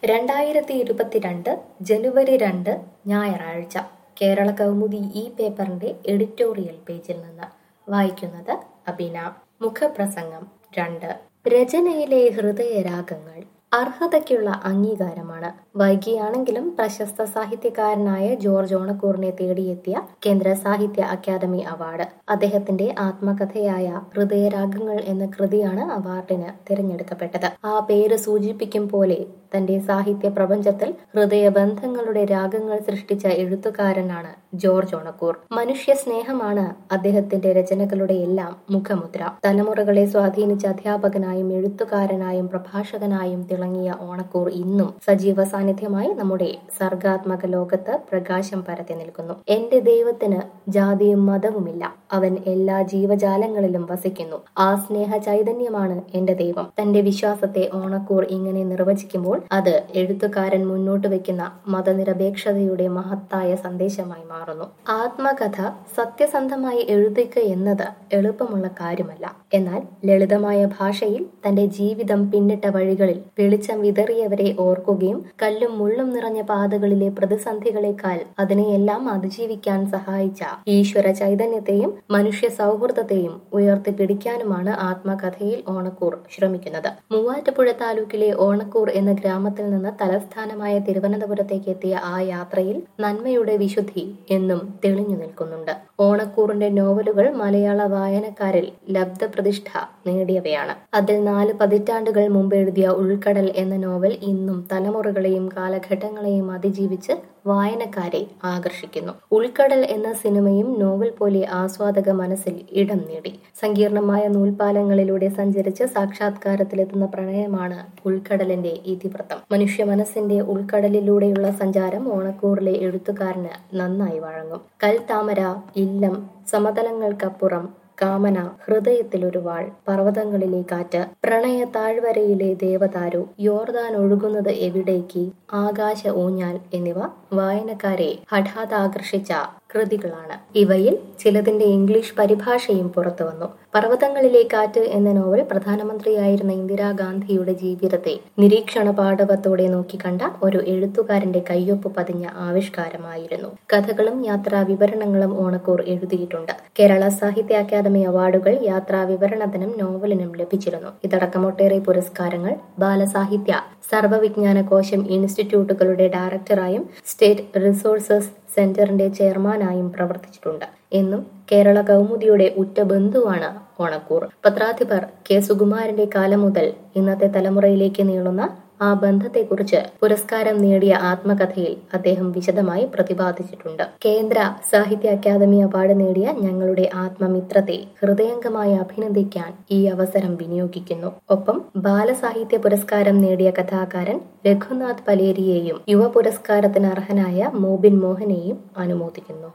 രണ്ടായിരത്തി ഇരുപത്തിരണ്ട് ജനുവരി രണ്ട് ഞായറാഴ്ച കേരള കൗമുദി ഈ പേപ്പറിന്റെ എഡിറ്റോറിയൽ പേജിൽ നിന്ന് വായിക്കുന്നത് അബിന മുഖപ്രസംഗം രണ്ട് രചനയിലെ ഹൃദയരാഗങ്ങൾ അർഹതയ്ക്കുള്ള അംഗീകാരമാണ് വൈകിയാണെങ്കിലും പ്രശസ്ത സാഹിത്യകാരനായ ജോർജ് ഓണക്കൂറിനെ തേടിയെത്തിയ കേന്ദ്ര സാഹിത്യ അക്കാദമി അവാർഡ് അദ്ദേഹത്തിന്റെ ആത്മകഥയായ ഹൃദയരാഗങ്ങൾ എന്ന കൃതിയാണ് അവാർഡിന് തിരഞ്ഞെടുക്കപ്പെട്ടത് ആ പേര് സൂചിപ്പിക്കും പോലെ തന്റെ സാഹിത്യ പ്രപഞ്ചത്തിൽ ഹൃദയബന്ധങ്ങളുടെ രാഗങ്ങൾ സൃഷ്ടിച്ച എഴുത്തുകാരനാണ് ജോർജ് ഓണക്കൂർ മനുഷ്യ സ്നേഹമാണ് അദ്ദേഹത്തിന്റെ രചനകളുടെ എല്ലാം മുഖമുദ്ര തലമുറകളെ സ്വാധീനിച്ച അധ്യാപകനായും എഴുത്തുകാരനായും പ്രഭാഷകനായും തിളങ്ങിയ ഓണക്കൂർ ഇന്നും സജീവ സാന്നിധ്യമായി നമ്മുടെ സർഗാത്മക ലോകത്ത് പ്രകാശം പരത്തി നിൽക്കുന്നു എന്റെ ദൈവത്തിന് ജാതിയും മതവുമില്ല അവൻ എല്ലാ ജീവജാലങ്ങളിലും വസിക്കുന്നു ആ സ്നേഹ ചൈതന്യമാണ് എന്റെ ദൈവം തന്റെ വിശ്വാസത്തെ ഓണക്കൂർ ഇങ്ങനെ നിർവചിക്കുമ്പോൾ അത് എഴുത്തുകാരൻ മുന്നോട്ട് വെക്കുന്ന മതനിരപേക്ഷതയുടെ മഹത്തായ സന്ദേശമായി മാറുന്നു ആത്മകഥ സത്യസന്ധമായി എഴുതുക എന്നത് എളുപ്പമുള്ള കാര്യമല്ല എന്നാൽ ലളിതമായ ഭാഷയിൽ തന്റെ ജീവിതം പിന്നിട്ട വഴികളിൽ വെളിച്ചം വിതറിയവരെ ഓർക്കുകയും കല്ലും മുള്ളും നിറഞ്ഞ പാതകളിലെ പ്രതിസന്ധികളെക്കാൾ അതിനെയെല്ലാം അതിജീവിക്കാൻ സഹായിച്ച ഈശ്വര ചൈതന്യത്തെയും മനുഷ്യ സൗഹൃദത്തെയും ഉയർത്തിപ്പിടിക്കാനുമാണ് ആത്മകഥയിൽ ഓണക്കൂർ ശ്രമിക്കുന്നത് മൂവാറ്റുപുഴ താലൂക്കിലെ ഓണക്കൂർ എന്ന ഗ്രാമത്തിൽ നിന്ന് തലസ്ഥാനമായ തിരുവനന്തപുരത്തേക്ക് എത്തിയ ആ യാത്രയിൽ നന്മയുടെ വിശുദ്ധി എന്നും തെളിഞ്ഞു നിൽക്കുന്നുണ്ട് ഓണക്കൂറിന്റെ നോവലുകൾ മലയാള വായനക്കാരിൽ ലബ്ധപ്രതിഷ്ഠ നേടിയവയാണ് അതിൽ നാല് പതിറ്റാണ്ടുകൾ മുമ്പ് എഴുതിയ ഉൾക്കടൽ എന്ന നോവൽ ഇന്നും തലമുറകളെയും കാലഘട്ടങ്ങളെയും അതിജീവിച്ച് വായനക്കാരെ ആകർഷിക്കുന്നു ഉൾക്കടൽ എന്ന സിനിമയും നോവൽ പോലെ ആസ്വാദക മനസ്സിൽ ഇടം നേടി സങ്കീർണമായ നൂൽപാലങ്ങളിലൂടെ സഞ്ചരിച്ച് സാക്ഷാത്കാരത്തിലെത്തുന്ന പ്രണയമാണ് ഉൾക്കടലിന്റെ ഇതിവൃത്തം മനുഷ്യ മനസ്സിന്റെ ഉൾക്കടലിലൂടെയുള്ള സഞ്ചാരം ഓണക്കൂറിലെ എഴുത്തുകാരന് നന്നായി വഴങ്ങും കൽത്താമര ഇല്ലം സമതലങ്ങൾക്കപ്പുറം കാമന ഹൃദയത്തിലൊരു വാൾ പർവ്വതങ്ങളിലെ കാറ്റ് പ്രണയ താഴ്വരയിലെ ദേവതാരു യോർദാൻ ഒഴുകുന്നത് എവിടേക്ക് ആകാശ ഊഞ്ഞാൽ എന്നിവ വായനക്കാരെ ഹഠാത് ആകർഷിച്ച കൃതികളാണ് ഇവയിൽ ചിലതിന്റെ ഇംഗ്ലീഷ് പരിഭാഷയും പുറത്തു വന്നു പർവ്വതങ്ങളിലെ കാറ്റ് എന്ന നോവൽ പ്രധാനമന്ത്രിയായിരുന്ന ഇന്ദിരാഗാന്ധിയുടെ ജീവിതത്തെ നിരീക്ഷണ പാടവത്തോടെ നോക്കിക്കണ്ട ഒരു എഴുത്തുകാരന്റെ കയ്യൊപ്പ് പതിഞ്ഞ ആവിഷ്കാരമായിരുന്നു കഥകളും യാത്രാ വിവരണങ്ങളും ഓണക്കൂർ എഴുതിയിട്ടുണ്ട് കേരള സാഹിത്യ അക്കാദമി അവാർഡുകൾ യാത്രാ വിവരണത്തിനും നോവലിനും ലഭിച്ചിരുന്നു ഇതടക്കം ഒട്ടേറെ പുരസ്കാരങ്ങൾ ബാലസാഹിത്യ സർവവിജ്ഞാന കോശം ഇൻസ്റ്റിറ്റ്യൂട്ടുകളുടെ ഡയറക്ടറായും സ്റ്റേറ്റ് റിസോഴ്സസ് സെന്ററിന്റെ ചെയർമാനായും പ്രവർത്തിച്ചിട്ടുണ്ട് എന്നും കേരള കൗമുദിയുടെ ഉറ്റ ബന്ധുവാണ് ഓണക്കൂർ പത്രാധിപർ കെ സുകുമാരന്റെ കാലം മുതൽ ഇന്നത്തെ തലമുറയിലേക്ക് നീളുന്ന ആ ബന്ധത്തെക്കുറിച്ച് പുരസ്കാരം നേടിയ ആത്മകഥയിൽ അദ്ദേഹം വിശദമായി പ്രതിപാദിച്ചിട്ടുണ്ട് കേന്ദ്ര സാഹിത്യ അക്കാദമി അവാർഡ് നേടിയ ഞങ്ങളുടെ ആത്മമിത്രത്തെ ഹൃദയംഗമായി അഭിനന്ദിക്കാൻ ഈ അവസരം വിനിയോഗിക്കുന്നു ഒപ്പം ബാലസാഹിത്യ പുരസ്കാരം നേടിയ കഥാകാരൻ രഘുനാഥ് പലേരിയെയും യുവ പുരസ്കാരത്തിന് അർഹനായ മോബിൻ മോഹനെയും അനുമോദിക്കുന്നു